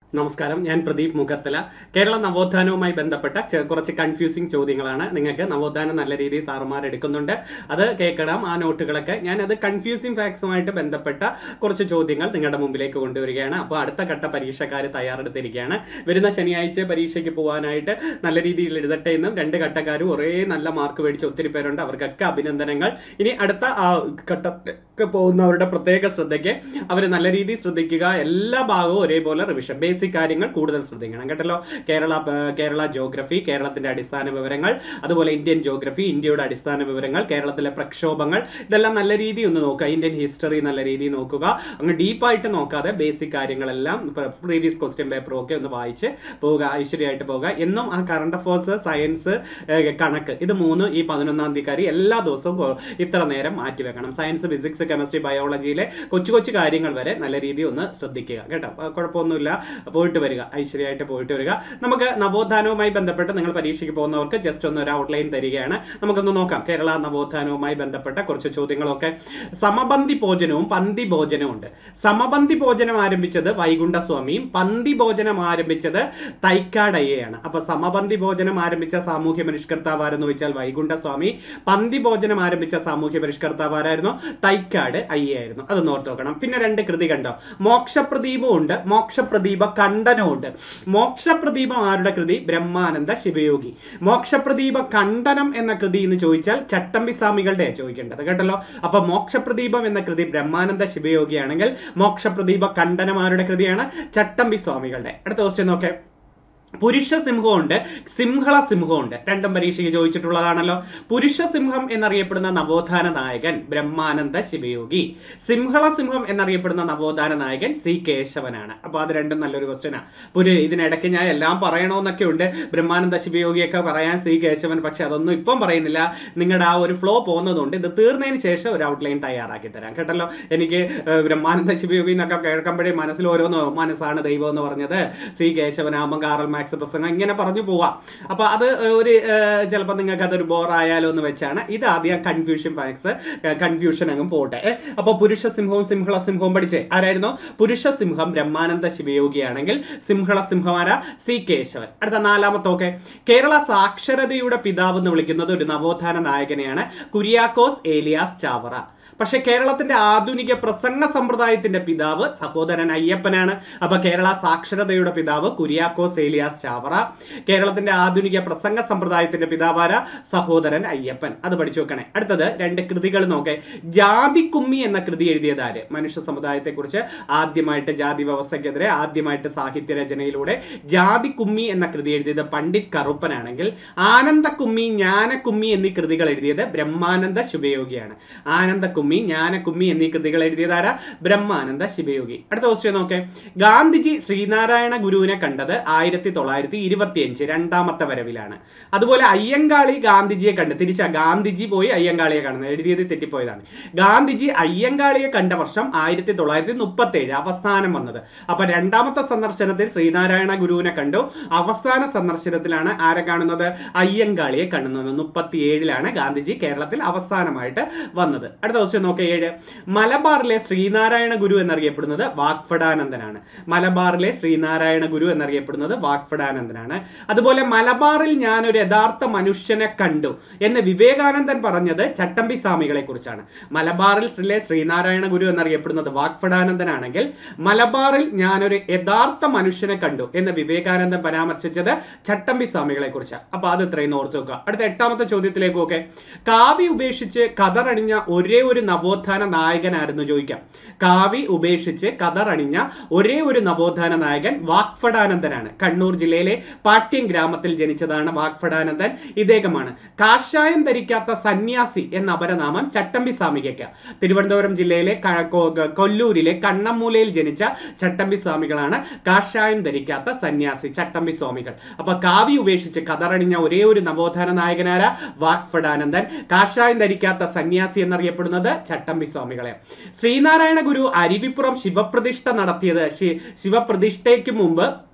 നമസ്കാരം ഞാൻ പ്രദീപ് മുഖത്തല കേരള നവോത്ഥാനവുമായി ബന്ധപ്പെട്ട ചെ- കുറച്ച് കൺഫ്യൂസിങ് ചോദ്യങ്ങളാണ് നിങ്ങൾക്ക് നവോത്ഥാനം നല്ല രീതിയിൽ സാറുമാർ എടുക്കുന്നുണ്ട് അത് കേൾക്കണം ആ നോട്ടുകളൊക്കെ ഞാൻ അത് കൺഫ്യൂസിങ് ഫാക്ട്സുമായിട്ട് ബന്ധപ്പെട്ട കുറച്ച് ചോദ്യങ്ങൾ നിങ്ങളുടെ മുമ്പിലേക്ക് കൊണ്ടുവരികയാണ് അപ്പോൾ അടുത്ത ഘട്ട പരീക്ഷക്കാർ തയ്യാറെടുത്തിരിക്കുകയാണ് വരുന്ന ശനിയാഴ്ച പരീക്ഷയ്ക്ക് പോകാനായിട്ട് നല്ല രീതിയിൽ എഴുതട്ടെ എന്നും രണ്ട് ഘട്ടക്കാരും ഒരേ നല്ല മാർക്ക് മേടിച്ച ഒത്തിരി പേരുണ്ട് അവർക്കൊക്കെ അഭിനന്ദനങ്ങൾ ഇനി അടുത്ത ആ ഘട്ടത്തിലേക്ക് പോകുന്നവരുടെ പ്രത്യേക ശ്രദ്ധയ്ക്ക് അവർ നല്ല രീതിയിൽ ശ്രദ്ധിക്കുക എല്ലാ ഭാഗവും ഒരേപോലെ റിവിഷൻ ബേസിക് കാര്യങ്ങൾ കൂടുതൽ ശ്രദ്ധിക്കണം കേട്ടല്ലോ കേരള ഏർ, കേരള ജോഗ്രഫി കേരളത്തിന്റെ അടിസ്ഥാന വിവരങ്ങൾ അതുപോലെ ഇന്ത്യൻ ജോഗ്രഫി ഇന്ത്യയുടെ അടിസ്ഥാന വിവരങ്ങൾ കേരളത്തിലെ പ്രക്ഷോഭങ്ങൾ ഇതെല്ലാം നല്ല രീതിയിൽ ഒന്ന് നോക്കുക ഇന്ത്യൻ ഹിസ്റ്ററി നല്ല രീതിയിൽ നോക്കുക അങ്ങ് ഡീപ്പായിട്ട് നോക്കാതെ ബേസിക് കാര്യങ്ങളെല്ലാം പ്രീവിയസ് ക്വസ്റ്റ്യൻ പേപ്പറും ഒക്കെ ഒന്ന് വായിച്ച് പോവുക ഐശ്വര്യമായിട്ട് പോവുക എന്നും ആ കറണ്ട് അഫേഴ്സ് സയൻസ് കണക്ക് ഇത് മൂന്ന് ഈ പതിനൊന്നാം തീയതിക്കാരി എല്ലാ ദിവസവും കൊ- ഇത്ര നേരം മാറ്റി വെക്കണം സയൻസ് ഫിസിക്സ് കെമിസ്ട്രി ബയോളജിയിലെ കൊച്ചു കൊച്ചു കാര്യങ്ങൾ വരെ നല്ല രീതിയിൽ ഒന്ന് ശ്രദ്ധിക്കുക കേട്ടോ അപ്പൊ കുഴപ്പമൊന്നുമില്ല പോയിട്ട് വരിക ഐശ്വര്യമായിട്ട് പോയിട്ട് വരിക നമുക്ക് നവോത്ഥാനവുമായി ബന്ധപ്പെട്ട് നിങ്ങൾ പരീക്ഷയ്ക്ക് പോകുന്നവർക്ക് ജസ്റ്റ് ഒന്ന് ഒരു ഔട്ട്ലൈൻ തരികയാണ് നമുക്കൊന്ന് നോക്കാം കേരള നവോത്ഥാനവുമായി ബന്ധപ്പെട്ട കുറച്ച് ചോദ്യങ്ങളൊക്കെ സമപന്തി ഭോജനവും പന്തി ഭോജനവും ഉണ്ട് സമപന്തി ഭോജനം ആരംഭിച്ചത് വൈകുണ്ഠസ്വാമിയും പന്തി ഭോജനം ആരംഭിച്ചത് തൈക്കാടയ്യയാണ് അപ്പൊ സമപന്തി ഭോജനം ആരംഭിച്ച സാമൂഹ്യ പരിഷ്കർത്താവ് ആരെന്ന് വെച്ചാൽ വൈകുണ്ഠസ്വാമി പന്തി ഭോജനം ആരംഭിച്ച സാമൂഹ്യ പരിഷ്കർത്താവ് ആരായിരുന്നു തൈക്കാട് അയ്യായിരുന്നു അതൊന്ന് ഓർത്ത് നോക്കണം പിന്നെ രണ്ട് കൃതി കണ്ടോ മോക്ഷപ്രദീപം ഉണ്ട് മോക്ഷപ്രദീപ ഖണ്ഡനവും ഉണ്ട് മോക്ഷപ്രദീപം ആരുടെ കൃതി ബ്രഹ്മാനന്ദ ശിവയോഗി മോക്ഷപ്രദീപ ഖണ്ഡനം എന്ന കൃതി എന്ന് ചോദിച്ചാൽ ചട്ടമ്പി സ്വാമികളുടെ ചോദിക്കേണ്ടത് കേട്ടല്ലോ അപ്പൊ മോക്ഷപ്രദീപം എന്ന കൃതി ബ്രഹ്മാനന്ദ ശിവയോഗിയാണെങ്കിൽ മോക്ഷപ്രദീപ ഖണ്ഡനം ആരുടെ കൃതിയാണ് ചട്ടമ്പി സ്വാമികളുടെ അടുത്ത ക്വസ്റ്റ്യൻ നോക്കേ പുരുഷ സിംഹമുണ്ട് സിംഹള സിംഹമുണ്ട് രണ്ടും പരീക്ഷയ്ക്ക് ചോദിച്ചിട്ടുള്ളതാണല്ലോ പുരുഷ സിംഹം എന്നറിയപ്പെടുന്ന നവോത്ഥാന നായകൻ ബ്രഹ്മാനന്ദ ശിവയോഗി സിംഹള സിംഹം എന്നറിയപ്പെടുന്ന നവോത്ഥാന നായകൻ സി കേശവനാണ് അപ്പൊ അത് രണ്ടും നല്ലൊരു ക്വസ്റ്റ്യനാ പുരു ഇതിനിടയ്ക്ക് ഞാൻ എല്ലാം പറയണമെന്നൊക്കെ ഉണ്ട് ബ്രഹ്മാനന്ദ ശിവയോഗിയൊക്കെ പറയാൻ സി കേശവൻ പക്ഷെ അതൊന്നും ഇപ്പം പറയുന്നില്ല നിങ്ങളുടെ ആ ഒരു ഫ്ലോ പോകുന്നതുകൊണ്ട് ഇത് തീർന്നതിന് ശേഷം ഒരു ഔട്ട്ലൈൻ തയ്യാറാക്കി തരാം കേട്ടല്ലോ എനിക്ക് ഏഹ്, ബ്രഹ്മാനന്ദ ശിവയോഗി എന്നൊക്കെ കേൾക്കുമ്പോഴേ മനസ്സിൽ ഓരോന്ന് മനസ്സാണ് ദൈവം എന്ന് പറഞ്ഞത് സി കേശവനാമം കാറൽ മാക്സ് പ്രസംഗം ഇങ്ങനെ പറഞ്ഞു പോവാം അപ്പൊ അത് ഒരു ചിലപ്പോൾ നിങ്ങൾക്ക് അതൊരു ബോർ ആയാലോ എന്ന് വെച്ചാണ് ഇത് ആദ്യം കൺഫ്യൂഷൻ ഫാക്സ് കൺഫ്യൂഷൻ അങ്ങ് പോട്ടെ ഏ, അപ്പൊ പുരുഷ സിംഹവും സിംഹള സിംഹവും പഠിച്ചേ ആരായിരുന്നു പുരുഷ സിംഹം ബ്രഹ്മാനന്ദ ശിവയോഗിയാണെങ്കിൽ സിംഹള സിംഹമാര സി കേശവൻ അടുത്ത നാലാമത്തെ ഓക്കെ കേരള സാക്ഷരതയുടെ പിതാവ് എന്ന് വിളിക്കുന്നത് ഒരു നവോത്ഥാന നായകനെയാണ് കുര്യാക്കോസ് ഏലിയാസ് ചാവറ പക്ഷെ കേരളത്തിന്റെ ആധുനിക പ്രസംഗ സമ്പ്രദായത്തിന്റെ പിതാവ് സഹോദരൻ അയ്യപ്പനാണ് അപ്പൊ കേരള സാക്ഷരതയുടെ പിതാവ് കുര്യാക്കോസ് ഏലിയാസ് ചാവറ കേരളത്തിന്റെ ആധുനിക പ്രസംഗ സമ്പ്രദായത്തിന്റെ പിതാവാര സഹോദരൻ അയ്യപ്പൻ അത് പഠിച്ചു വെക്കണേ അടുത്തത് രണ്ട് കൃതികൾ നോക്കെ ജാതി കുമ്മി എന്ന കൃതി എഴുതിയത് ആര് മനുഷ്യ സമുദായത്തെ കുറിച്ച് ആദ്യമായിട്ട് ജാതി വ്യവസ്ഥയ്ക്കെതിരെ ആദ്യമായിട്ട് സാഹിത്യ രചനയിലൂടെ ജാതി കുമ്മി എന്ന കൃതി എഴുതിയത് പണ്ഡിറ്റ് കറുപ്പനാണെങ്കിൽ ആനന്ദക്കുമ്മി ജ്ഞാനക്കുമ്മി എന്നീ കൃതികൾ എഴുതിയത് ബ്രഹ്മാനന്ദ ശിവയോഗിയാണ് ആനന്ദക്കുമ്മി ജ്ഞാനക്കുമ്മി എന്നീ കൃതികൾ എഴുതിയത് ആരാ ബ്രഹ്മാനന്ദ ശിവയോഗി അടുത്ത ക്വസ്റ്റ്യൻ നോക്കേ ഗാന്ധിജി ശ്രീനാരായണ ഗുരുവിനെ കണ്ടത് ആയിരത്തി തൊള്ളായിരത്തി ഇരുപത്തിയഞ്ച് രണ്ടാമത്തെ വരവിലാണ് അതുപോലെ അയ്യങ്കാളി ഗാന്ധിജിയെ കണ്ട് തിരിച്ച ഗാന്ധിജി പോയി അയ്യങ്കാളിയെ കാണുന്നത് എഴുതിയത് തെറ്റിപ്പോയതാണ് ഗാന്ധിജി അയ്യങ്കാളിയെ കണ്ട വർഷം ആയിരത്തി തൊള്ളായിരത്തി മുപ്പത്തി ഏഴ് അവസാനം വന്നത് അപ്പൊ രണ്ടാമത്തെ സന്ദർശനത്തിൽ ശ്രീനാരായണ ഗുരുവിനെ കണ്ടു അവസാന സന്ദർശനത്തിലാണ് ആരെ കാണുന്നത് അയ്യങ്കാളിയെ കാണുന്നത് മുപ്പത്തി ഏഴിലാണ് ഗാന്ധിജി കേരളത്തിൽ അവസാനമായിട്ട് വന്നത് അടുത്ത ക്വസ്റ്റ്യൻ നോക്കുക ഏഴ് മലബാറിലെ ശ്രീനാരായണ ഗുരു എന്നറിയപ്പെടുന്നത് വാഗ്ഫടാനന്ദനാണ് മലബാറിലെ ശ്രീനാരായണ ഗുരു എന്നറിയപ്പെടുന്നത് വാഗ്ഫടാനന്ദനാണ് അതുപോലെ മലബാറിൽ ഞാൻ ഒരു യഥാർത്ഥ മനുഷ്യനെ കണ്ടു എന്ന് വിവേകാനന്ദൻ പറഞ്ഞത് ചട്ടമ്പി സ്വാമികളെ കുറിച്ചാണ് മലബാറിൽ ശ്രീലെ ശ്രീനാരായണ ഗുരു എന്നറിയപ്പെടുന്നത് വാഗ്ഫടാനന്ദനാണെങ്കിൽ മലബാറിൽ ഞാനൊരു യഥാർത്ഥ മനുഷ്യനെ കണ്ടു എന്ന് വിവേകാനന്ദൻ പരാമർശിച്ചത് ചട്ടമ്പി സ്വാമികളെ കുറിച്ചാണ് അപ്പൊ അത് ഇത്രയും ഓർത്ത് വെക്കുക അടുത്ത എട്ടാമത്തെ ചോദ്യത്തിലേക്ക് ഒക്കെ കാവി ഉപേക്ഷിച്ച് കതറണിഞ്ഞ ഒരേ ഒരു നവോത്ഥാന നായകനായിരുന്നു ചോദിക്കാം കാവി ഉപേക്ഷിച്ച് കതറണിഞ്ഞ ഒരേ ഒരു നവോത്ഥാന നായകൻ വാഗ്ഫടാനന്ദനാണ് കണ്ണൂർ ജില്ലയിലെ പാട്യം ഗ്രാമത്തിൽ ജനിച്ചതാണ് വാഗ്ഫടാനന്ദൻ ഇദ്ദേഹമാണ് കാഷായം ധരിക്കാത്ത സന്യാസി എന്ന അപരനാമം ചട്ടമ്പി സ്വാമികയ്ക്ക് തിരുവനന്തപുരം ജില്ലയിലെ ക- കൊ- കൊല്ലൂരിലെ കണ്ണമ്മൂലയിൽ ജനിച്ച ചട്ടമ്പി സ്വാമികളാണ് കാഷായം ധരിക്കാത്ത സന്യാസി ചട്ടമ്പി സ്വാമികൾ അപ്പൊ കാവി ഉപേക്ഷിച്ച് കതറണിഞ്ഞ ഒരേ ഒരു നവോത്ഥാന നായകനാര വാഗ്ഫടാനന്ദൻ കാഷായം ധരിക്കാത്ത സന്യാസി എന്നറിയപ്പെടുന്നത് ചട്ടമ്പി സ്വാമികളെ ശ്രീനാരായണ ഗുരു അരുവിപ്പുറം ശിവപ്രതിഷ്ഠ നടത്തിയത് ശി- ശിവപ്രതിഷ്ഠയ്ക്ക് മുമ്പ്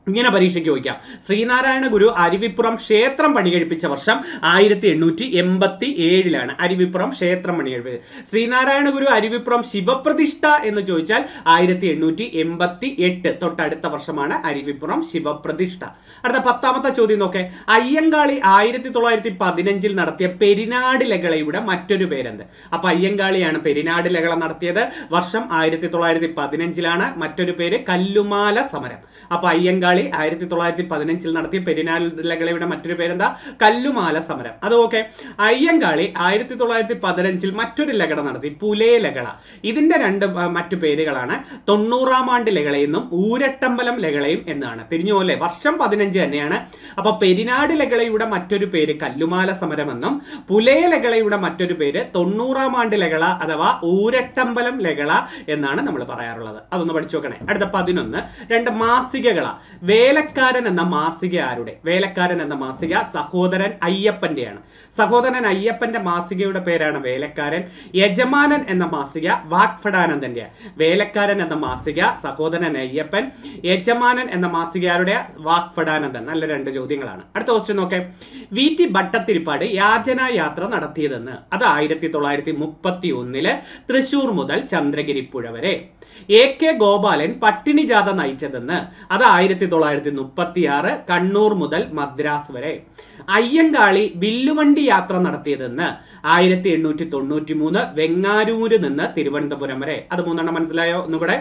ഇങ്ങനെ പരീക്ഷയ്ക്ക് ചോദിക്കാം ശ്രീനാരായണ ഗുരു അരുവിപ്പുറം ക്ഷേത്രം പണികഴിപ്പിച്ച വർഷം ആയിരത്തി എണ്ണൂറ്റി എൺപത്തി ഏഴിലാണ് അരുവിപ്പുറം ക്ഷേത്രം പണികഴിപ്പിച്ചത് ശ്രീനാരായണ ഗുരു അരുവിപ്പുറം ശിവപ്രതിഷ്ഠ എന്ന് ചോദിച്ചാൽ ആയിരത്തി എണ്ണൂറ്റി എൺപത്തി എട്ട് തൊട്ടടുത്ത വർഷമാണ് അരുവിപ്പുറം ശിവപ്രതിഷ്ഠ അടുത്ത പത്താമത്തെ ചോദ്യം നോക്കേ അയ്യങ്കാളി ആയിരത്തി തൊള്ളായിരത്തി പതിനഞ്ചിൽ നടത്തിയ പെരിനാട് ലഹളയുടെ മറ്റൊരു പേരെന്ത് അപ്പൊ അയ്യങ്കാളിയാണ് പെരിനാട് ലഹള നടത്തിയത് വർഷം ആയിരത്തി തൊള്ളായിരത്തി പതിനഞ്ചിലാണ് മറ്റൊരു പേര് കല്ലുമാല സമരം അപ്പൊ അയ്യങ്കാളി ആയിരത്തി തൊള്ളായിരത്തി പതിനഞ്ചിൽ നടത്തിയ പെരിനാൽ ലഹളയുടെ മറ്റൊരു പേരെന്താ കല്ലുമാല സമരം അത് ഓക്കെ അയ്യങ്കാളി ആയിരത്തി തൊള്ളായിരത്തി പതിനഞ്ചിൽ മറ്റൊരു ലഹള നടത്തി പുലേ ലഹള ഇതിന്റെ രണ്ട് ആ, മറ്റു പേരുകളാണ് തൊണ്ണൂറാം ആണ്ട് ലഹളയെന്നും ഊരട്ടമ്പലം ലഹളയും എന്നാണ് തിരിഞ്ഞു പോലെ വർഷം പതിനഞ്ച് തന്നെയാണ് അപ്പൊ പെരിനാട് ലഹളയുടെ മറ്റൊരു പേര് കല്ലുമാല സമരമെന്നും പുലേ ലഹളയുടെ മറ്റൊരു പേര് തൊണ്ണൂറാം ആണ്ട് ലഹള അഥവാ ഊരട്ടമ്പലം ലഹള എന്നാണ് നമ്മൾ പറയാറുള്ളത് അതൊന്ന് പഠിച്ചു നോക്കണേ അടുത്ത പതിനൊന്ന് രണ്ട് മാസികകള വേലക്കാരൻ എന്ന മാസിക ആരുടെ വേലക്കാരൻ എന്ന മാസിക സഹോദരൻ അയ്യപ്പന്റെയാണ് സഹോദരൻ അയ്യപ്പന്റെ മാസികയുടെ പേരാണ് വേലക്കാരൻ യജമാനൻ എന്ന മാസിക വാക്ഫടാനന്ദന്റെ വേലക്കാരൻ എന്ന മാസിക സഹോദരൻ അയ്യപ്പൻ യജമാനൻ എന്ന മാസിക ആരുടെ വാക്ഫടാനന്ദൻ നല്ല രണ്ട് ചോദ്യങ്ങളാണ് അടുത്ത ക്വസ്റ്റ്യൻ നോക്കെ വി ടി ഭട്ടത്തിരിപ്പാട് യാചനാ യാത്ര നടത്തിയതെന്ന് അത് ആയിരത്തി തൊള്ളായിരത്തി മുപ്പത്തി ഒന്നില് തൃശൂർ മുതൽ ചന്ദ്രഗിരിപ്പുഴ വരെ എ കെ ഗോപാലൻ പട്ടിണി ജാഥ നയിച്ചതെന്ന് അത് ആയിരത്തി തൊള്ളായിരത്തി മുപ്പത്തി ആറ് കണ്ണൂർ മുതൽ മദ്രാസ് വരെ അയ്യങ്കാളി വില്ലുവണ്ടി യാത്ര നടത്തിയതെന്ന് ആയിരത്തി എണ്ണൂറ്റി തൊണ്ണൂറ്റി മൂന്ന് വെങ്ങാരൂര് നിന്ന് തിരുവനന്തപുരം വരെ അത് മൂന്നെണ്ണം മനസ്സിലായോ ഒന്നുകൂടെ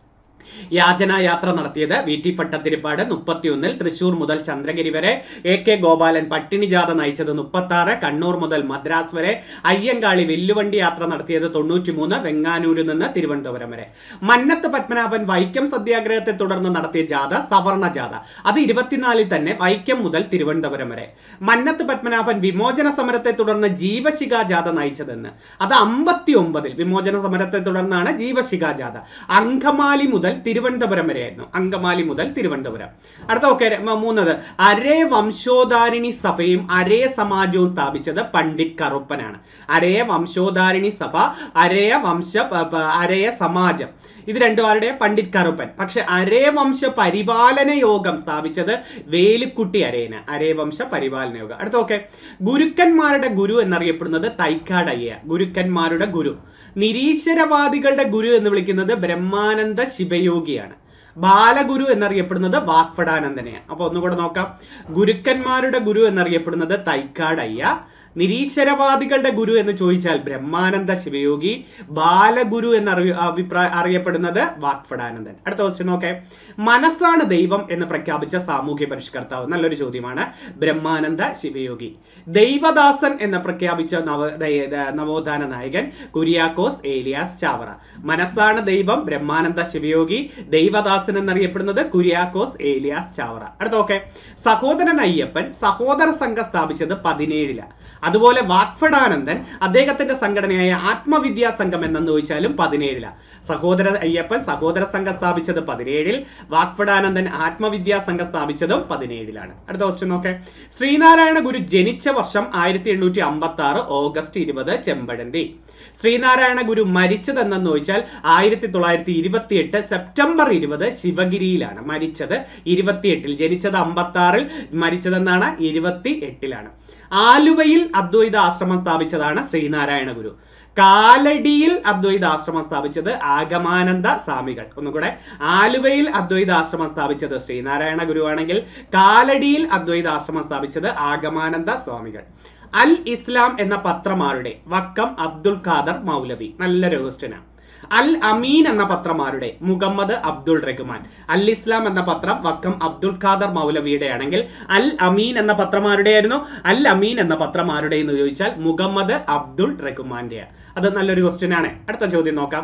യാചനാ യാത്ര നടത്തിയത് വി ടി ഭട്ടത്തിരിപ്പാട് മുപ്പത്തിയൊന്നിൽ തൃശൂർ മുതൽ ചന്ദ്രഗിരി വരെ എ കെ ഗോപാലൻ പട്ടിണി ജാഥ നയിച്ചത് മുപ്പത്തി ആറ് കണ്ണൂർ മുതൽ മദ്രാസ് വരെ അയ്യങ്കാളി വില്ലുവണ്ടി യാത്ര നടത്തിയത് തൊണ്ണൂറ്റി മൂന്ന് വെങ്ങാനൂരിൽ നിന്ന് തിരുവനന്തപുരം വരെ മന്നത്ത് പത്മനാഭൻ വൈക്കം സത്യാഗ്രഹത്തെ തുടർന്ന് നടത്തിയ ജാഥ സവർണ ജാഥ അത് ഇരുപത്തിനാലിൽ തന്നെ വൈക്കം മുതൽ തിരുവനന്തപുരം വരെ മന്നത്ത് പത്മനാഭൻ വിമോചന സമരത്തെ തുടർന്ന് ജീവശിഖ ജാഥ നയിച്ചതെന്ന് അത് അമ്പത്തി ഒമ്പതിൽ വിമോചന സമരത്തെ തുടർന്നാണ് ജീവശിഖ ജാഥ അങ്കമാലി മുതൽ തിരുവനന്തപുരം വരെയായിരുന്നു അങ്കമാലി മുതൽ തിരുവനന്തപുരം അടുത്ത ഓക്കെ മൂന്നത് അരേ വംശോധാരിണി സഭയും അരേ സമാജവും സ്ഥാപിച്ചത് പണ്ഡിറ്റ് കറുപ്പനാണ് അരേ വംശോധാരിണി സഭ അരയ വംശ പ- പ- അരയ സമാജം ഇത് രണ്ടും ആരുടെ പണ്ഡിറ്റ് കറുപ്പൻ പക്ഷെ അരേ വംശ പരിപാലന യോഗം സ്ഥാപിച്ചത് വേലുക്കുട്ടി അരേന അരേ വംശ പരിപാലന യോഗം അടുത്ത ഓക്കെ ഗുരുക്കന്മാരുടെ ഗുരു എന്നറിയപ്പെടുന്നത് തൈക്കാടയ്യ ഗുരുക്കന്മാരുടെ ഗുരു നിരീശ്വരവാദികളുടെ ഗുരു എന്ന് വിളിക്കുന്നത് ബ്രഹ്മാനന്ദ ശിവയോഗിയാണ് ബാലഗുരു എന്നറിയപ്പെടുന്നത് വാക്ഫടാനന്ദനെയാണ് അപ്പൊ ഒന്നുകൂടെ നോക്കാം ഗുരുക്കന്മാരുടെ ഗുരു എന്നറിയപ്പെടുന്നത് തൈക്കാടയ്യ നിരീശ്വരവാദികളുടെ ഗുരു എന്ന് ചോദിച്ചാൽ ബ്രഹ്മാനന്ദ ശിവയോഗി ബാലഗുരു എന്നറിയ അഭിപ്രായ അറിയപ്പെടുന്നത് വാക്ഫടാനന്ദൻ അടുത്ത ക്വസ്റ്റ്യൻ നോക്കെ മനസ്സാണ് ദൈവം എന്ന് പ്രഖ്യാപിച്ച സാമൂഹ്യ പരിഷ്കർത്താവ് നല്ലൊരു ചോദ്യമാണ് ബ്രഹ്മാനന്ദ ശിവയോഗി ദൈവദാസൻ എന്ന് പ്രഖ്യാപിച്ച നവ ദയ- ദ- നവോത്ഥാന നായകൻ കുര്യാക്കോസ് ഏലിയാസ് ചാവറ മനസ്സാണ് ദൈവം ബ്രഹ്മാനന്ദ ശിവയോഗി ദൈവദാസൻ എന്നറിയപ്പെടുന്നത് കുര്യാക്കോസ് ഏലിയാസ് ചാവറ അടുത്ത ഓക്കെ സഹോദരൻ അയ്യപ്പൻ സഹോദര സംഘം സ്ഥാപിച്ചത് പതിനേഴില അതുപോലെ വാക്ഫടാനന്ദൻ അദ്ദേഹത്തിന്റെ സംഘടനയായ ആത്മവിദ്യാ സംഘം എന്നെന്ന് ചോദിച്ചാലും പതിനേഴില സഹോദര അയ്യപ്പൻ സഹോദര സംഘം സ്ഥാപിച്ചത് പതിനേഴിൽ വാക്ഫടാനന്ദൻ ആത്മവിദ്യാ സംഘം സ്ഥാപിച്ചതും പതിനേഴിലാണ് അടുത്ത ക്വസ്റ്റ്യൻ നോക്കെ ശ്രീനാരായണ ഗുരു ജനിച്ച വർഷം ആയിരത്തി എണ്ണൂറ്റി അമ്പത്തി ആറ് ഓഗസ്റ്റ് ഇരുപത് ചെമ്പഴന്തി ശ്രീനാരായണ ഗുരു മരിച്ചതെന്നു ചോദിച്ചാൽ ആയിരത്തി തൊള്ളായിരത്തി ഇരുപത്തിയെട്ട് സെപ്റ്റംബർ ഇരുപത് ശിവഗിരിയിലാണ് മരിച്ചത് ഇരുപത്തിയെട്ടിൽ ജനിച്ചത് അമ്പത്തി ആറിൽ മരിച്ചതെന്നാണ് ഇരുപത്തി എട്ടിലാണ് ആലുവയിൽ അദ്വൈത ആശ്രമം സ്ഥാപിച്ചതാണ് ശ്രീനാരായണ ഗുരു കാലടിയിൽ അദ്വൈത ആശ്രമം സ്ഥാപിച്ചത് ആഗമാനന്ദ സ്വാമികൾ ഒന്നുകൂടെ ആലുവയിൽ അദ്വൈത ആശ്രമം സ്ഥാപിച്ചത് ശ്രീനാരായണ ഗുരുവാണെങ്കിൽ കാലടിയിൽ അദ്വൈത ആശ്രമം സ്ഥാപിച്ചത് ആഗമാനന്ദ സ്വാമികൾ അൽ ഇസ്ലാം എന്ന പത്രമാരുടെ വക്കം അബ്ദുൽ ഖാദർ മൗലവി നല്ലൊരു ക്വസ്റ്റ്യനാണ് അൽ അമീൻ എന്ന പത്രമാരുടെ മുഹമ്മദ് അബ്ദുൾ റഹ്മാൻ അൽ ഇസ്ലാം എന്ന പത്രം വക്കം അബ്ദുൽ ഖാദർ മൗലവിയുടെ ആണെങ്കിൽ അൽ അമീൻ എന്ന പത്രമാരുടെ ആയിരുന്നു അൽ അമീൻ എന്ന പത്രമാരുടെ എന്ന് ചോദിച്ചാൽ മുഹമ്മദ് അബ്ദുൾ റഹ്മാന്റെ അത് നല്ലൊരു ക്വസ്റ്റ്യൻ ആണ് അടുത്ത ചോദ്യം നോക്കാം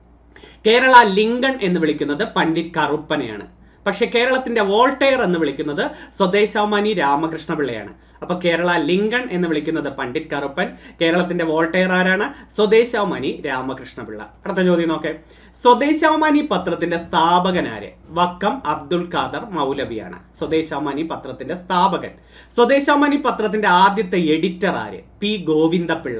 കേരള ലിങ്കൺ എന്ന് വിളിക്കുന്നത് പണ്ഡിറ്റ് കറുപ്പനെയാണ് പക്ഷെ കേരളത്തിന്റെ വോൾട്ടെയർ എന്ന് വിളിക്കുന്നത് സ്വദേശാമാനി രാമകൃഷ്ണ പിള്ളയാണ് അപ്പൊ കേരള ലിങ്കൺ എന്ന് വിളിക്കുന്നത് പണ്ഡിറ്റ് കറുപ്പൻ കേരളത്തിന്റെ വോൾട്ടെയർ ആരാണ് സ്വദേശാമാനി രാമകൃഷ്ണ പിള്ള അടുത്ത ചോദ്യം നോക്കെ സ്വദേശാമാനി പത്രത്തിന്റെ സ്ഥാപകനാര് വക്കം അബ്ദുൽ ഖാദർ മൗലവിയാണ് സ്വദേശാമാനി പത്രത്തിന്റെ സ്ഥാപകൻ സ്വദേശാമാനി പത്രത്തിന്റെ ആദ്യത്തെ എഡിറ്റർ ആര് പി ഗോവിന്ദപിള്ള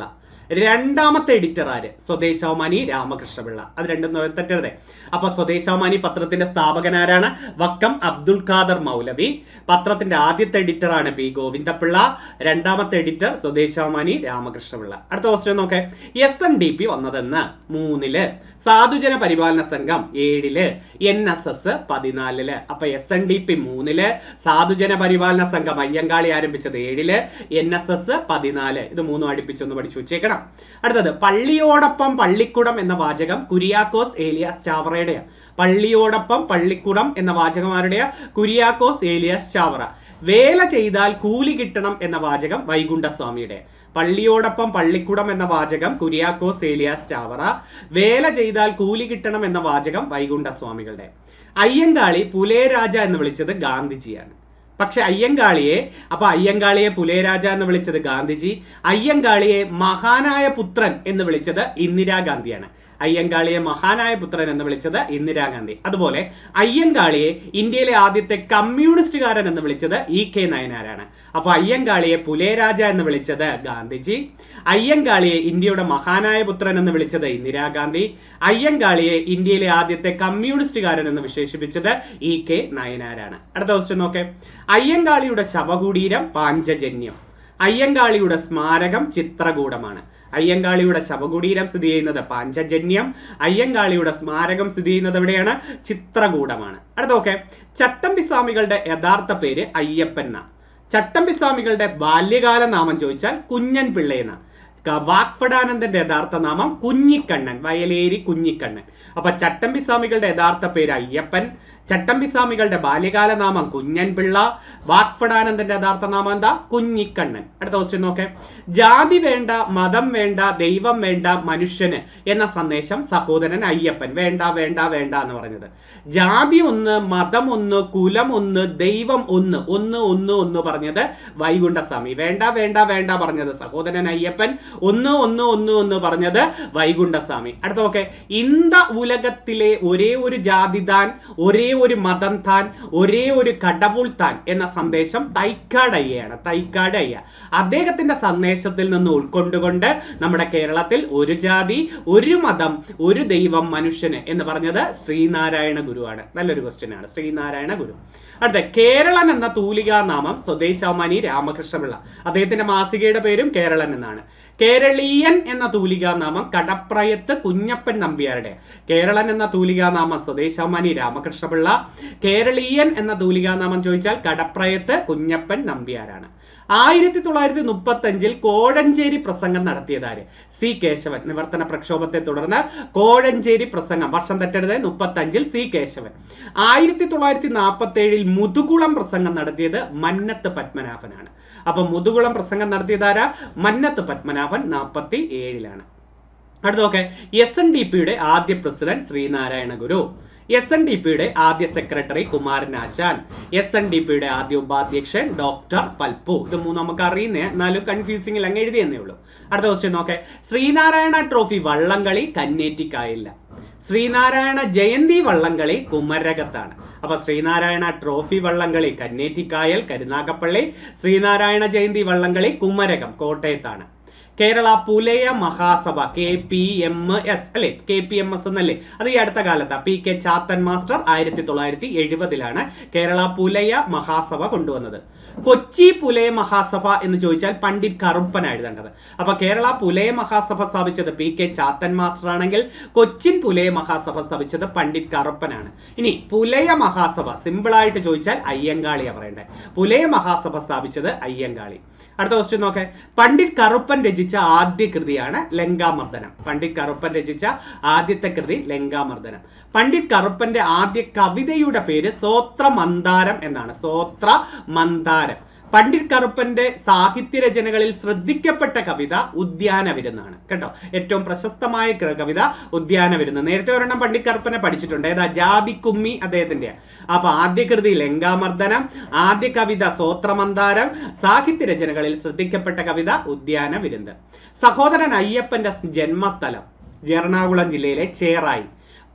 രണ്ടാമത്തെ എഡിറ്റർ ആര് സ്വദേശാമാനി രാമകൃഷ്ണപിള്ള അത് രണ്ടും നോ- തെറ്റരുതേ അപ്പൊ സ്വദേശാമാനി പത്രത്തിന്റെ സ്ഥാപകനാരാണ് വക്കം അബ്ദുൽ ഖാദർ മൗലവി പത്രത്തിന്റെ ആദ്യത്തെ എഡിറ്ററാണ് പി ഗോവിന്ദപിള്ള രണ്ടാമത്തെ എഡിറ്റർ സ്വദേശാമാനി രാമകൃഷ്ണപിള്ള അടുത്ത ക്വസ്റ്റ്യൻ നോക്കെ എസ് എൻ ഡി പി വന്നതെന്ന് മൂന്നില് സാധുജന പരിപാലന സംഘം ഏഴില് എൻ എസ് എസ് പതിനാലില് അപ്പൊ എസ് എൻ ഡി പി മൂന്നില് സാധുജന പരിപാലന സംഘം അയ്യങ്കാളി ആരംഭിച്ചത് ഏഴില് എൻ എസ് എസ് പതിനാല് ഇത് മൂന്നും അടുപ്പിച്ചൊന്ന് പഠിച്ചു വെച്ചേക്കണം അടുത്തത് പള്ളിയോടൊപ്പം പള്ളിക്കുടം എന്ന വാചകം കുരിയാക്കോസ് ഏലിയാസ് ചാവറയുടെയാണ് പള്ളിയോടൊപ്പം പള്ളിക്കുടം എന്ന വാചകം ആരുടെയാ കുരിയാക്കോസ് ഏലിയാസ് ചാവറ വേല ചെയ്താൽ കൂലി കിട്ടണം എന്ന വാചകം വൈകുണ്ഠസ്വാമിയുടെ പള്ളിയോടൊപ്പം പള്ളിക്കുടം എന്ന വാചകം കുരിയാക്കോസ് ഏലിയാസ് ചാവറ വേല ചെയ്താൽ കൂലി കിട്ടണം എന്ന വാചകം വൈകുണ്ഠസ്വാമികളുടെ അയ്യങ്കാളി പുലേരാജ എന്ന് വിളിച്ചത് ഗാന്ധിജിയാണ് പക്ഷെ അയ്യങ്കാളിയെ അപ്പൊ അയ്യങ്കാളിയെ പുലേരാജ എന്ന് വിളിച്ചത് ഗാന്ധിജി അയ്യങ്കാളിയെ മഹാനായ പുത്രൻ എന്ന് വിളിച്ചത് ഇന്ദിരാഗാന്ധിയാണ് അയ്യങ്കാളിയെ മഹാനായ പുത്രൻ എന്ന് വിളിച്ചത് ഇന്ദിരാഗാന്ധി അതുപോലെ അയ്യങ്കാളിയെ ഇന്ത്യയിലെ ആദ്യത്തെ കമ്മ്യൂണിസ്റ്റുകാരൻ എന്ന് വിളിച്ചത് ഇ കെ നയനാരാണ് അപ്പൊ അയ്യങ്കാളിയെ പുലേരാജ എന്ന് വിളിച്ചത് ഗാന്ധിജി അയ്യങ്കാളിയെ ഇന്ത്യയുടെ മഹാനായ പുത്രൻ എന്ന് വിളിച്ചത് ഇന്ദിരാഗാന്ധി അയ്യങ്കാളിയെ ഇന്ത്യയിലെ ആദ്യത്തെ കമ്മ്യൂണിസ്റ്റുകാരൻ എന്ന് വിശേഷിപ്പിച്ചത് ഇ കെ നയനാരാണ് അടുത്ത ക്വസ്റ്റ്യൻ നോക്കെ അയ്യങ്കാളിയുടെ ശവകുടീരം പാഞ്ചജന്യം അയ്യങ്കാളിയുടെ സ്മാരകം ചിത്രകൂടമാണ് അയ്യങ്കാളിയുടെ ശവകുടീരം സ്ഥിതി ചെയ്യുന്നത് പാഞ്ചജന്യം അയ്യങ്കാളിയുടെ സ്മാരകം സ്ഥിതി ചെയ്യുന്നത് എവിടെയാണ് ചിത്രകൂടമാണ് അടുത്ത ഓക്കെ ചട്ടമ്പിസ്വാമികളുടെ യഥാർത്ഥ പേര് അയ്യപ്പൻ എന്നാ ചട്ടമ്പിസ്വാമികളുടെ ബാല്യകാല നാമം ചോദിച്ചാൽ കുഞ്ഞൻ പിള്ളയെന്ന വാക്ഫടാനന്ദന്റെ യഥാർത്ഥ നാമം കുഞ്ഞിക്കണ്ണൻ വയലേരി കുഞ്ഞിക്കണ്ണൻ അപ്പൊ ചട്ടമ്പിസ്വാമികളുടെ യഥാർത്ഥ പേര് അയ്യപ്പൻ ചട്ടമ്പിസ്വാമികളുടെ ബാല്യകാല നാമം കുഞ്ഞൻ പിള്ള വാക്ഫടാനന്ദന്റെ യഥാർത്ഥ നാമം എന്താ കുഞ്ഞിക്കണ്ണൻ അടുത്ത ക്വസ്റ്റ്യൻ നോക്കെ ജാതി വേണ്ട മതം വേണ്ട ദൈവം വേണ്ട മനുഷ്യന് എന്ന സന്ദേശം സഹോദരൻ അയ്യപ്പൻ വേണ്ട വേണ്ട വേണ്ട എന്ന് പറഞ്ഞത് ജാതി ഒന്ന് മതം ഒന്ന് കുലം ഒന്ന് ദൈവം ഒന്ന് ഒന്ന് ഒന്ന് ഒന്ന് പറഞ്ഞത് വൈകുണ്ഠസ്വാമി വേണ്ട വേണ്ട വേണ്ട പറഞ്ഞത് സഹോദരൻ അയ്യപ്പൻ ഒന്ന് ഒന്ന് ഒന്ന് ഒന്ന് പറഞ്ഞത് വൈകുണ്ഠസ്വാമി അടുത്ത നോക്കെ ഇന്ത ഉലകത്തിലെ ഒരേ ഒരു ജാതി താൻ ഒരേ ഒരു മതം താൻ ഒരേ ഒരു കടവുൾ താൻ എന്ന സന്ദേശം തൈക്കാട് അയ്യയാണ് തൈക്കാട് അയ്യ അദ്ദേഹത്തിന്റെ സന്ദേശത്തിൽ നിന്ന് ഉൾക്കൊണ്ടുകൊണ്ട് നമ്മുടെ കേരളത്തിൽ ഒരു ജാതി ഒരു മതം ഒരു ദൈവം മനുഷ്യന് എന്ന് പറഞ്ഞത് ശ്രീനാരായണ ഗുരുവാണ് നല്ലൊരു ക്വസ്റ്റ്യൻ ആണ് ശ്രീനാരായണ ഗുരു അടുത്ത കേരളൻ എന്ന തൂലികാ നാമം സ്വദേശാമാനി രാമകൃഷ്ണപിള്ള അദ്ദേഹത്തിന്റെ മാസികയുടെ പേരും കേരളൻ എന്നാണ് കേരളീയൻ എന്ന തൂലികാ നാമം കടപ്രയത്ത് കുഞ്ഞപ്പൻ നമ്പ്യാരുടെ കേരളൻ എന്ന തൂലികാ നാമം സ്വദേശാമാനി രാമകൃഷ്ണപിള്ള കേരളീയൻ എന്ന തൂലികാ നാമം ചോദിച്ചാൽ കടപ്രയത്ത് കുഞ്ഞപ്പൻ നമ്പ്യാരാണ് ആയിരത്തി തൊള്ളായിരത്തി മുപ്പത്തി അഞ്ചിൽ കോഴഞ്ചേരി പ്രസംഗം നടത്തിയതാര് സി കേശവൻ നിവർത്തന പ്രക്ഷോഭത്തെ തുടർന്ന് കോഴഞ്ചേരി പ്രസംഗം വർഷം തെറ്റരുത് മുപ്പത്തി അഞ്ചിൽ സി കേശവൻ ആയിരത്തി തൊള്ളായിരത്തി നാൽപ്പത്തി ഏഴിൽ മുതുകുളം പ്രസംഗം നടത്തിയത് മന്നത്ത് പത്മനാഭനാണ് അപ്പൊ മുതുകുളം പ്രസംഗം നടത്തിയതാരാ മന്നത്ത് പത്മനാഭൻ നാൽപ്പത്തി ഏഴിലാണ് അടുത്ത നോക്കെ എസ് എൻ ഡി പിയുടെ ആദ്യ president Sreenarayana Guru S N D പിയുടെ ആദ്യ secretary Kumaran Asan S N D പിയുടെ ആദ്യ ഉപാധ്യക്ഷൻ ഡോക്ടർ പൽപ്പു ഇത് മൂന്ന് നമുക്ക് അറിയുന്നേ എന്നാലും കൺഫ്യൂസിംഗിൽ അങ്ങ് എഴുതിയെന്നേ ഉള്ളൂ അടുത്ത ക്വസ്റ്റ്യൻ നോക്കെ ശ്രീനാരായണ ട്രോഫി വള്ളംകളി കന്നേറ്റിക്കായില്ല ശ്രീനാരായണ ജയന്തി വള്ളംകളി കുമരകത്താണ് അപ്പൊ ശ്രീനാരായണ ട്രോഫി വള്ളംകളി കന്നേറ്റിക്കായൽ കരുനാഗപ്പള്ളി ശ്രീനാരായണ ജയന്തി വള്ളംകളി കുമരകം കോട്ടയത്താണ് Kerala Pulaya Mahasabha K P M S അല്ലെ കെ പി എം എസ് എന്നല്ലേ അത് ഈ അടുത്ത കാലത്താ പി കെ ചാത്തൻ മാസ്റ്റർ ആയിരത്തി തൊള്ളായിരത്തി എഴുപതിലാണ് കേരള പുലയ മഹാസഭ കൊണ്ടുവന്നത് കൊച്ചി പുലയ മഹാസഭ എന്ന് ചോദിച്ചാൽ പണ്ഡിറ്റ് കറുപ്പന എഴുതേണ്ടത് അപ്പൊ കേരള പുലയ മഹാസഭ സ്ഥാപിച്ചത് പി കെ ചാത്തൻ മാസ്റ്റർ ആണെങ്കിൽ കൊച്ചിൻ പുലയ മഹാസഭ സ്ഥാപിച്ചത് പണ്ഡിറ്റ് കറുപ്പനാണ് ഇനി പുലയ മഹാസഭ സിമ്പിൾ ആയിട്ട് ചോദിച്ചാൽ അയ്യങ്കാളിയാ പറയണ്ടേ പുലയ മഹാസഭ സ്ഥാപിച്ചത് അയ്യങ്കാളി അടുത്ത ക്വസ്റ്റ്യൻ നോക്കെ പണ്ഡിറ്റ് കറുപ്പൻ രചിച്ച ആദ്യ കൃതിയാണ് ലങ്കാമർദ്ദനം പണ്ഡിറ്റ് കറുപ്പൻ രചിച്ച ആദ്യത്തെ കൃതി ലങ്കാമർദ്ദനം പണ്ഡിറ്റ് കറുപ്പന്റെ ആദ്യ കവിതയുടെ പേര് സോത്ര മന്ദാരം എന്നാണ് സോത്ര മന്ദാരം പണ്ഡിറ്റ് കറുപ്പന്റെ സാഹിത്യ രചനകളിൽ ശ്രദ്ധിക്കപ്പെട്ട കവിത ഉദ്യാനവിരുന്നാണ് കേട്ടോ ഏറ്റവും പ്രശസ്തമായ ക- കവിത ഉദ്യാനവിരുന്ന് നേരത്തെ ഒരെണ്ണം പണ്ഡിറ്റ് കറുപ്പനെ പഠിച്ചിട്ടുണ്ട് ഏതാ ജാതിക്കുമ്മി അദ്ദേഹത്തിന്റെ അപ്പൊ ആദ്യ കൃതി ലങ്കാമർദ്ദനം ആദ്യ കവിത സോത്രമന്ദാരം സാഹിത്യ രചനകളിൽ ശ്രദ്ധിക്കപ്പെട്ട കവിത ഉദ്യാനവിരുന്ന് സഹോദരൻ അയ്യപ്പന്റെ സ് ജന്മസ്ഥലം എറണാകുളം ജില്ലയിലെ ചേറായി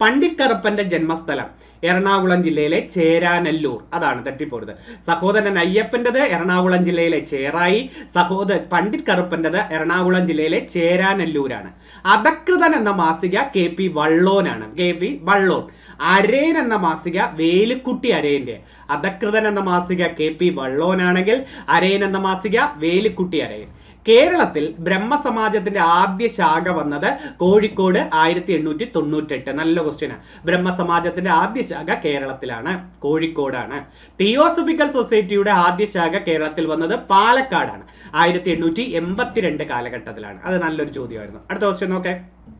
പണ്ഡിറ്റ് കറുപ്പന്റെ ജന്മസ്ഥലം എറണാകുളം ജില്ലയിലെ ചേരാനെല്ലൂർ അതാണ് തെറ്റിപ്പോരുത് സഹോദരൻ അയ്യപ്പൻ്റെത് എറണാകുളം ജില്ലയിലെ ചേറായി സഹോദര പണ്ഡിറ്റ് കറുപ്പൻ്റെത് എറണാകുളം ജില്ലയിലെ ചേരാനെല്ലൂരാണ് അധകൃതൻ എന്ന മാസിക കെ പി വള്ളോനാണ് കെ പി വള്ളോൻ അരയൻ എന്ന മാസിക വേലുക്കുട്ടി അരയന്റെ അധകൃതൻ എന്ന മാസിക കെ പി വള്ളോനാണെങ്കിൽ അരയൻ എന്ന മാസിക വേലുക്കുട്ടി അരയൻ കേരളത്തിൽ ബ്രഹ്മസമാജത്തിന്റെ ആദ്യ ശാഖ വന്നത് കോഴിക്കോട് ആയിരത്തി എണ്ണൂറ്റി തൊണ്ണൂറ്റെട്ട് നല്ല ക്വസ്റ്റ്യനാ ബ്രഹ്മസമാജത്തിന്റെ ആദ്യ ശാഖ കേരളത്തിലാണ് കോഴിക്കോടാണ് തിയോസഫിക്കൽ സൊസൈറ്റിയുടെ ആദ്യ ശാഖ കേരളത്തിൽ വന്നത് പാലക്കാടാണ് ആയിരത്തി എണ്ണൂറ്റി എൺപത്തിരണ്ട് കാലഘട്ടത്തിലാണ് അത് നല്ലൊരു ചോദ്യമായിരുന്നു അടുത്ത ക്വസ്റ്റ്യൻ നോക്കേ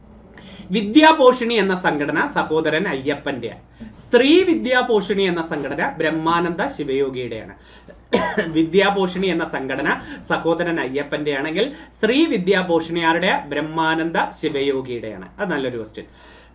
വിദ്യാപോഷിണി എന്ന സംഘടന സഹോദരൻ അയ്യപ്പന്റെയാണ് സ്ത്രീ വിദ്യാപോഷിണി എന്ന സംഘടന ബ്രഹ്മാനന്ദ ശിവയോഗിയുടെയാണ് വിദ്യാപോഷിണി എന്ന സംഘടന സഹോദരൻ അയ്യപ്പന്റെ ആണെങ്കിൽ സ്ത്രീ വിദ്യാപോഷിണി ആരുടെ ബ്രഹ്മാനന്ദ ശിവയോഗിയുടെയാണ് അത് നല്ലൊരു ക്വസ്റ്റ്യൻ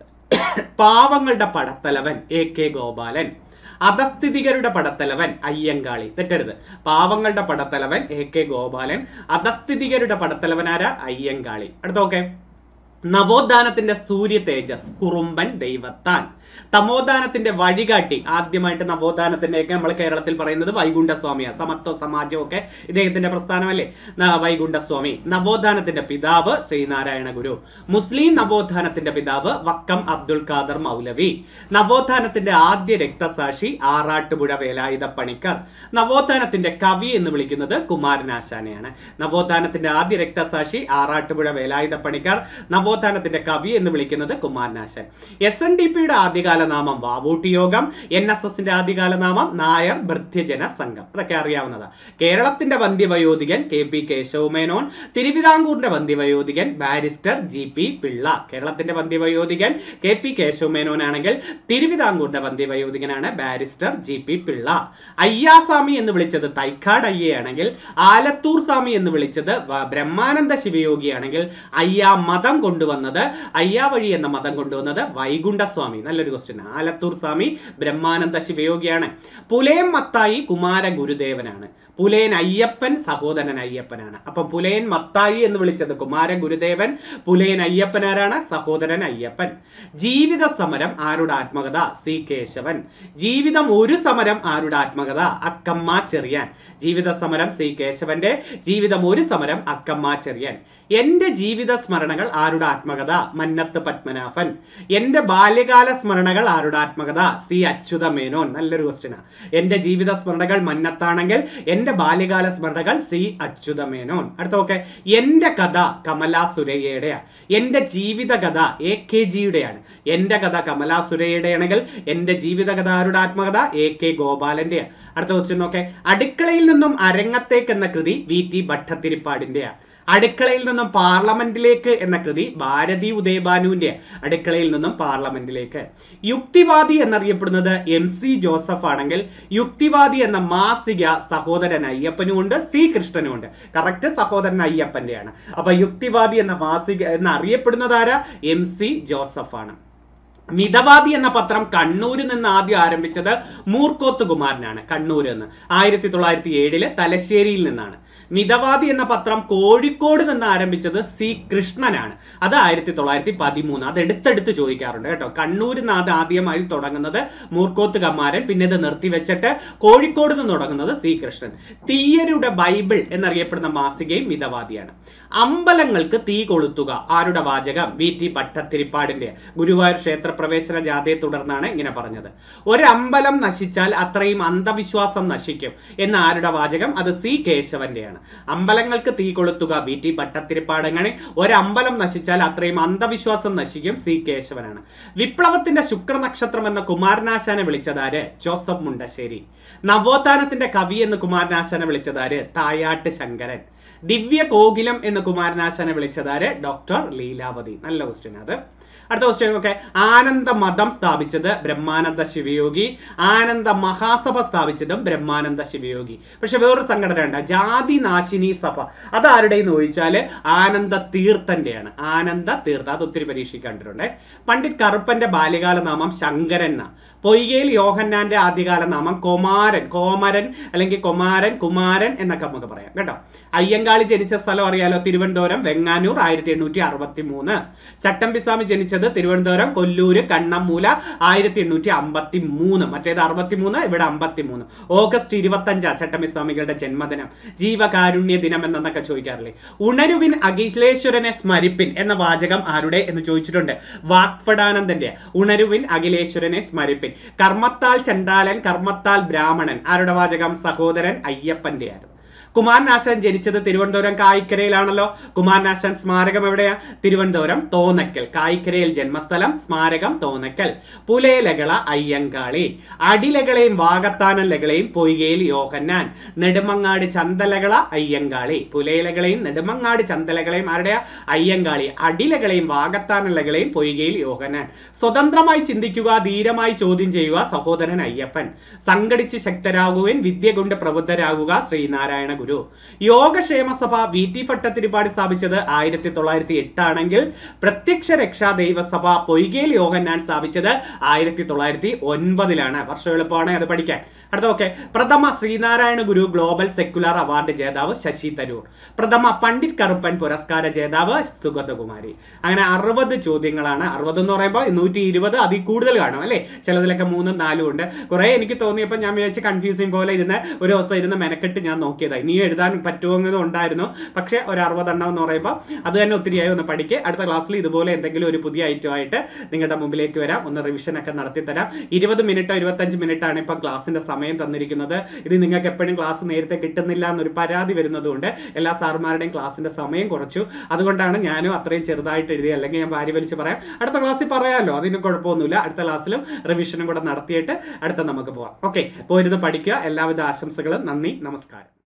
പാവങ്ങളുടെ പടത്തലവൻ എ കെ ഗോപാലൻ അധസ്ഥിതികരുടെ പടത്തലവൻ അയ്യങ്കാളി തെറ്റരുത് പാവങ്ങളുടെ പടത്തലവൻ എ കെ ഗോപാലൻ അധസ്ഥിതികരുടെ പടത്തലവൻ ആരാ അയ്യങ്കാളി അടുത്ത ഓക്കെ നവോത്ഥാനത്തിന്റെ സൂര്യ തേജസ് കുറുമ്പൻ ദൈവത്താൻ തമോദാനത്തിന്റെ വഴികാട്ടി ആദ്യമായിട്ട് നവോത്ഥാനത്തിന്റെയൊക്കെ നമ്മൾ കേരളത്തിൽ പറയുന്നത് വൈകുണ്ഠസ്വാമിയാണ് സമത്വ സമാജം ഒക്കെ ഇദ്ദേഹത്തിന്റെ പ്രസ്ഥാനമല്ലേ ന- വൈകുണ്ഠസ്വാമി നവോത്ഥാനത്തിന്റെ പിതാവ് ശ്രീനാരായണ ഗുരു മുസ്ലിം നവോത്ഥാനത്തിന്റെ പിതാവ് വക്കം അബ്ദുൽ ഖാദർ മൗലവി നവോത്ഥാനത്തിന്റെ ആദ്യ രക്തസാക്ഷി ആറാട്ടുപുഴ വേലായുധ പണിക്കർ നവോത്ഥാനത്തിന്റെ കവി എന്ന് വിളിക്കുന്നത് കുമാരനാശാനെയാണ് നവോത്ഥാനത്തിന്റെ ആദ്യ രക്തസാക്ഷി ആറാട്ടുപുഴ വേലായുധ പണിക്കർ നവോത്ഥാനത്തിന്റെ കവി എന്ന് വിളിക്കുന്നത് കുമാരനാശാൻ എസ് എൻ ഡി പിയുടെ ആദ്യകാല നാമം വാവൂട്ടി യോഗം എൻ എസ് എസിന്റെ ആദ്യകാല നാമം നായർ ഭൃത്യജന സംഘം അതൊക്കെ അറിയാവുന്നതാണ് കേരളത്തിന്റെ വന്ധ്യവയോധികൻ കെ പി കേശവമേനോൻ തിരുവിതാംകൂറിന്റെ വന്ധ്യവയോധികൻ ബാരിസ്റ്റർ ജി പി പിള്ള കേരളത്തിന്റെ വന്ധ്യവയോധികൻ കെ പി കേശവമേനോൻ ആണെങ്കിൽ തിരുവിതാംകൂറിന്റെ വന്ധ്യവയോധികനാണ് barrister G P Pillai Ayyaswami എന്ന് വിളിച്ചത് തൈക്കാട് അയ്യയാണെങ്കിൽ ആലത്തൂർ സ്വാമി എന്ന് വിളിച്ചത് വ- ബ്രഹ്മാനന്ദ ശിവയോഗിയാണെങ്കിൽ അയ്യാ മതം കൊണ്ടുവന്നത് അയ്യാ വഴി എന്ന മതം കൊണ്ടുവന്നത് വൈകുണ്ഠസ്വാമി നല്ലൊരു ക്വസ്റ്റ്യൻ ആലത്തൂർ സ്വാമി ബ്രഹ്മാനന്ദ ശിവയോഗിയാണ് പുലയം മത്തായി കുമാര ഗുരുദേവനാണ് പുലയൻ അയ്യപ്പൻ സഹോദരൻ അയ്യപ്പനാണ് അപ്പം പുലയൻ മത്തായി എന്ന് വിളിച്ചത് കുമാര ഗുരുദേവൻ പുലയൻ അയ്യപ്പൻ ആരാണ് സഹോദരൻ അയ്യപ്പൻ ജീവിത സമരം ആരുടെ ആത്മകഥ സി കേശവൻ ജീവിതം ഒരു സമരം ആരുടെ ആത്മകഥ അക്കമ്മ ചെറിയാൻ ജീവിത സമരം സി കേശവന്റെ ജീവിതം ഒരു സമരം അക്കമ്മ ചെറിയാൻ എന്റെ ജീവിത സ്മരണകൾ ആരുടെ ആത്മകഥ മന്നത്ത് പത്മനാഭൻ എന്റെ ബാല്യകാല സ്മരണകൾ ആരുടെ ആത്മകഥ സി അച്യുത മേനോൻ നല്ലൊരു ക്വസ്റ്റ്യനാ എന്റെ ജീവിത സ്മരണകൾ മന്നത്താണെങ്കിൽ എന്റെ ബാല്യകാല സ്മരണകൾ സി അച്യുത മേനോൻ അടുത്ത ഓക്കെ എന്റെ കഥ കമല സുരയ്യയുടെയാ എന്റെ ജീവിത കഥ എ കെ ജിയുടെയാണ് എന്റെ കഥ കമല സുരയ്യയുടെയാണെങ്കിൽ എന്റെ ജീവിത കഥ ആരുടെ ആത്മകഥ എ കെ ഗോപാലന്റെ അടുത്ത ക്വസ്റ്റ്യൻ നോക്കെ അടുക്കളയിൽ നിന്നും അരങ്ങത്തേക്ക് എന്ന കൃതി വി ടി ഭട്ടത്തിരിപ്പാടിന്റെയാ അടുക്കളയിൽ നിന്നും പാർലമെന്റിലേക്ക് എന്ന കൃതി ഭാരതി ഉദയഭാനുവിന്റെ അടുക്കളയിൽ നിന്നും പാർലമെന്റിലേക്ക് യുക്തിവാദി എന്നറിയപ്പെടുന്നത് എം സി ജോസഫ് ആണെങ്കിൽ യുക്തിവാദി എന്ന മാസിക സഹോദരൻ അയ്യപ്പനും ഉണ്ട് സി കൃഷ്ണനും ഉണ്ട് കറക്റ്റ് സഹോദരൻ അയ്യപ്പന്റെയാണ് അപ്പൊ യുക്തിവാദി എന്ന മാസിക എന്ന് അറിയപ്പെടുന്നത് ആരാ എം സി ജോസഫ് ആണ് മിതവാദി എന്ന പത്രം കണ്ണൂരിൽ നിന്ന് ആദ്യം ആരംഭിച്ചത് മൂർക്കോത്ത് കുമാരനാണ് കണ്ണൂരിൽ നിന്ന് ആയിരത്തി തൊള്ളായിരത്തി ഏഴില് തലശ്ശേരിയിൽ നിന്നാണ് മിതവാദി എന്ന പത്രം കോഴിക്കോട് നിന്ന് ആരംഭിച്ചത് സി കൃഷ്ണനാണ് അത് ആയിരത്തി തൊള്ളായിരത്തി പതിമൂന്ന് അത് എടുത്തെടുത്ത് ചോദിക്കാറുണ്ട് കേട്ടോ കണ്ണൂരിൽ നിന്ന് അത് ആദ്യമായി തുടങ്ങുന്നത് മൂർക്കോത്ത് കമ്മാരൻ പിന്നെ ഇത് നിർത്തിവെച്ചിട്ട് കോഴിക്കോട് നിന്ന് തുടങ്ങുന്നത് സി കൃഷ്ണൻ തീയരുടെ ബൈബിൾ എന്നറിയപ്പെടുന്ന മാസികയും മിതവാദിയാണ് അമ്പലങ്ങൾക്ക് തീ കൊളുത്തുക ആരുടെ വാചകം വി ടി ഭട്ടത്തിരിപ്പാടിന്റെ ഗുരുവായൂർ ക്ഷേത്ര പ്രവേശന ജാഥയെ തുടർന്നാണ് ഇങ്ങനെ പറഞ്ഞത് ഒരമ്പലം നശിച്ചാൽ അത്രയും അന്ധവിശ്വാസം നശിക്കും എന്ന ആരുടെ വാചകം അത് സി കേശവന്റെയാണ് അമ്പലങ്ങൾക്ക് തീ കൊളുത്തുക വി ടി ഭട്ടത്തിരിപ്പാടങ്ങനെ ഒരമ്പലം നശിച്ചാൽ അത്രയും അന്ധവിശ്വാസം നശിക്കും സി കേശവനാണ് വിപ്ലവത്തിന്റെ ശുക്രനക്ഷത്രം എന്ന കുമാരനാശാനെ വിളിച്ചതാര് ജോസഫ് മുണ്ടശ്ശേരി നവോത്ഥാനത്തിന്റെ കവി എന്ന് കുമാരനാശാനെ വിളിച്ചതാര് തായാട്ട് ശങ്കരൻ ദിവ്യ കോകിലം എന്ന് കുമാരനാശാനെ വിളിച്ചതാര് ഡോക്ടർ ലീലാവതി നല്ല ക്വസ്റ്റ്യൻ അത് അടുത്ത ക്വസ്റ്റ്യൻ ഒക്കെ ആനന്ദ മതം സ്ഥാപിച്ചത് ബ്രഹ്മാനന്ദ ശിവയോഗി ആനന്ദ മഹാസഭ സ്ഥാപിച്ചതും ബ്രഹ്മാനന്ദ ശിവയോഗി പക്ഷെ വേറൊരു സംഘടന ഉണ്ട് ജാതി നാശിനി സഭ അത് ആരുടെയെന്ന് ചോദിച്ചാല് ആനന്ദ തീർത്ഥന്റെയാണ് ആനന്ദ തീർത്ഥ അത് ഒത്തിരി പരീക്ഷയ്ക്ക് കണ്ടിട്ടുണ്ട് പണ്ഡിറ്റ് കറുപ്പന്റെ ബാല്യകാല നാമം ശങ്കരൻ എന്നാ പൊയ്കയിൽ യോഹന്നാന്റെ ആദ്യകാല നാമം കൊമാരൻ കോമരൻ അല്ലെങ്കിൽ കൊമാരൻ കുമാരൻ എന്നൊക്കെ നമുക്ക് പറയാം കേട്ടോ അയ്യങ്കാളി ജനിച്ച സ്ഥലം അറിയാലോ തിരുവനന്തപുരം വെങ്ങാനൂർ ആയിരത്തി എണ്ണൂറ്റി അറുപത്തി മൂന്ന് ചട്ടമ്പിസ്വാമി ജനിച്ചത് തിരുവനന്തപുരം കൊല്ലൂര് തിരൂര് കണ്ണമ്മൂല ആയിരത്തി എണ്ണൂറ്റി അമ്പത്തി മൂന്ന് മറ്റേത് അറുപത്തി മൂന്ന് ഇവിടെ അമ്പത്തി മൂന്ന് ഓഗസ്റ്റ് ഇരുപത്തി അഞ്ചാ ചട്ടമ്പിസ്വാമികളുടെ ജന്മദിനം ജീവകാരുണ്യ ദിനം എന്നൊക്കെ ചോദിക്കാറില്ലേ ഉണരുവിൻ അഖിലേശ്വരനെ സ്മരിപ്പിൻ എന്ന വാചകം ആരുടെ എന്ന് ചോദിച്ചിട്ടുണ്ട് വാക്ഫടാനന്ദന്റെ ഉണരുവിൻ അഖിലേശ്വരനെ സ്മരിപ്പിൻ കർമ്മത്താൽ ചണ്ടാലൻ കർമ്മത്താൽ ബ്രാഹ്മണൻ ആരുടെ വാചകം സഹോദരൻ അയ്യപ്പന്റെ ആയിരുന്നു കുമാരനാശാൻ ജനിച്ചത് തിരുവനന്തപുരം കായിക്കരയിലാണല്ലോ കുമാരനാശാൻ സ്മാരകം എവിടെയാ തിരുവനന്തപുരം തോന്നക്കൽ കായിക്കരയിൽ ജന്മസ്ഥലം സ്മാരകം തോന്നക്കൽ പുലേലകള അയ്യങ്കാളി അടിലകളെയും വാകത്താനം ലകളെയും പൊയ്കയിൽ യോഹന്നാൻ നെടുമങ്ങാട് ചന്തലകള അയ്യങ്കാളി പുലേലകളെയും നെടുമങ്ങാട് ചന്തലകളെയും ആരുടെയാ അയ്യങ്കാളി അടിലകളെയും വാകത്താനം ലകളെയും പൊയ്കയിൽ യോഹന്നാൻ സ്വതന്ത്രമായി ചിന്തിക്കുക ധീരമായി ചോദ്യം ചെയ്യുക സഹോദരൻ അയ്യപ്പൻ സംഘടിച്ച് ശക്തരാകുവാൻ വിദ്യ കൊണ്ട് പ്രബുദ്ധരാകുക ശ്രീനാരായണ ഗുരു യോഗക്ഷേമ സഭ വി ടി ഭട്ടത്തിരിപ്പാടി സ്ഥാപിച്ചത് ആയിരത്തി തൊള്ളായിരത്തി എട്ടാണെങ്കിൽ പ്രത്യക്ഷ രക്ഷാ ദൈവസഭ പൊയ്കേൽ യോഹന്നാൻ സ്ഥാപിച്ചത് ആയിരത്തി തൊള്ളായിരത്തി ഒൻപതിലാണ് വർഷം എളുപ്പമാണ് അത് പഠിക്കാൻ അടുത്ത ഓക്കെ പ്രഥമ Sreenarayana Guru global secular award ജേതാവ് ശശി തരൂർ പ്രഥമ പണ്ഡിറ്റ് കറുപ്പൻ പുരസ്കാര ജേതാവ് സുഗതകുമാരി അങ്ങനെ അറുപത് ചോദ്യങ്ങളാണ് അറുപത് എന്ന് പറയുമ്പോൾ നൂറ്റി ഇരുപത് അതിൽ കൂടുതൽ കാണും അല്ലേ ചിലതിലൊക്കെ മൂന്നും നാലും ഉണ്ട് കുറെ എനിക്ക് തോന്നിയപ്പോൾ ഞാൻ വിചാരിച്ച് കൺഫ്യൂസിങ് പോലെ ഇരുന്ന് ഒരു ദിവസം ഇരുന്ന് മെനക്കെട്ട് ഞാൻ നോക്കിയതാ ഇനിയും എഴുതാൻ പറ്റുമെന്നത് ഉണ്ടായിരുന്നു പക്ഷേ ഒരു അറുപതെണ്ണം എന്ന് പറയുമ്പോൾ അത് തന്നെ ഒത്തിരിയായി ഒന്ന് പഠിക്കുക അടുത്ത ക്ലാസ്സിൽ ഇതുപോലെ എന്തെങ്കിലും ഒരു പുതിയ ഐറ്റം ആയിട്ട് നിങ്ങളുടെ മുമ്പിലേക്ക് വരാം ഒന്ന് റിവിഷൻ ഒക്കെ നടത്തി തരാം ഇരുപത് മിനിറ്റോ ഇരുപത്തഞ്ച് മിനിറ്റ് ആണ് ഇപ്പം ക്ലാസ്സിന്റെ സമയം തന്നിരിക്കുന്നത് ഇത് നിങ്ങൾക്ക് എപ്പോഴും ക്ലാസ് നേരത്തെ കിട്ടുന്നില്ല എന്നൊരു പരാതി വരുന്നതുകൊണ്ട് എല്ലാ സാറുമാരുടെയും ക്ലാസ്സിന്റെ സമയം കുറച്ചു അതുകൊണ്ടാണ് ഞാനും അത്രയും ചെറുതായിട്ട് എഴുതി അല്ലെങ്കിൽ ഞാൻ ഭാര്യ വലിച്ച് പറയാം അടുത്ത ക്ലാസ്സിൽ പറയാമല്ലോ അതിന് കുഴപ്പമൊന്നുമില്ല അടുത്ത ക്ലാസ്സിലും റിവിഷനും കൂടെ നടത്തിയിട്ട് അടുത്ത നമുക്ക് പോവാം ഓക്കെ പോയിരുന്ന് പഠിക്കുക എല്ലാവിധ ആശംസകളും നന്ദി നമസ്കാരം